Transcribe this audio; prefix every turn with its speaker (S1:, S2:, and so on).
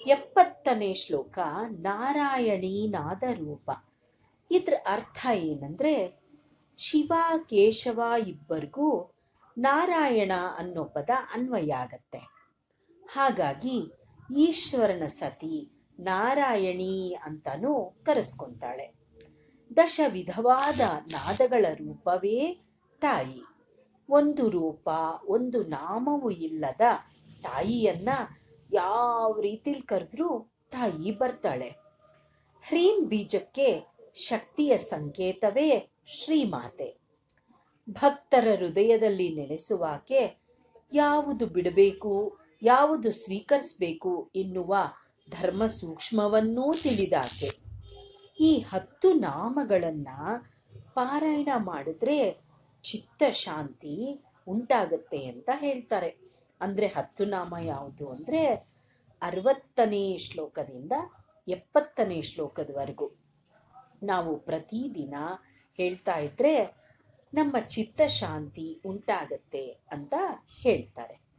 S1: ಎಪ್ಪತ್ತನೇ ಶ್ಲೋಕ ನಾರಾಯಣೀ ನಾದ ರೂಪ ಇದ್ರ ಅರ್ಥ ಏನಂದ್ರೆ ಶಿವ ಕೇಶವ ಇಬ್ಬರಿಗೂ ನಾರಾಯಣ ಅನ್ನೋ ಪದ ಅನ್ವಯ ಆಗತ್ತೆ ಹಾಗಾಗಿ ಈಶ್ವರನ ಸತಿ ನಾರಾಯಣಿ ಅಂತಾನೂ ಕರೆಸ್ಕೊಂತಾಳೆ ದಶ ವಿಧವಾದ ನಾದಗಳ ರೂಪವೇ ತಾಯಿ ಒಂದು ರೂಪ ಒಂದು ನಾಮವೂ ಇಲ್ಲದ ತಾಯಿಯನ್ನ ಯಾವ ರೀತಿಲಿ ಕರೆದ್ರೂ ತಾಯಿ ಬರ್ತಾಳೆ ಹ್ರೀಂ ಬೀಜಕ್ಕೆ ಶಕ್ತಿಯ ಸಂಕೇತವೇ ಶ್ರೀಮಾತೆ ಭಕ್ತರ ಹೃದಯದಲ್ಲಿ ನೆಲೆಸುವಾಕೆ ಯಾವುದು ಬಿಡಬೇಕು ಯಾವುದು ಸ್ವೀಕರಿಸಬೇಕು ಎನ್ನುವ ಧರ್ಮ ಸೂಕ್ಷ್ಮವನ್ನೂ ತಿಳಿದಾಕೆ ಈ ಹತ್ತು ನಾಮಗಳನ್ನ ಪಾರಾಯಣ ಮಾಡಿದ್ರೆ ಚಿತ್ತ ಶಾಂತಿ ಉಂಟಾಗತ್ತೆ ಅಂತ ಹೇಳ್ತಾರೆ ಅಂದ್ರೆ ಹತ್ತು ನಾಮ ಯಾವುದು ಅಂದ್ರೆ ಅರವತ್ತನೇ ಶ್ಲೋಕದಿಂದ ಎಪ್ಪತ್ತನೇ ಶ್ಲೋಕದವರೆಗೂ ನಾವು ಪ್ರತಿದಿನ ಹೇಳ್ತಾ ಇದ್ರೆ ನಮ್ಮ ಚಿತ್ತ ಶಾಂತಿ ಉಂಟಾಗತ್ತೆ ಅಂತ ಹೇಳ್ತಾರೆ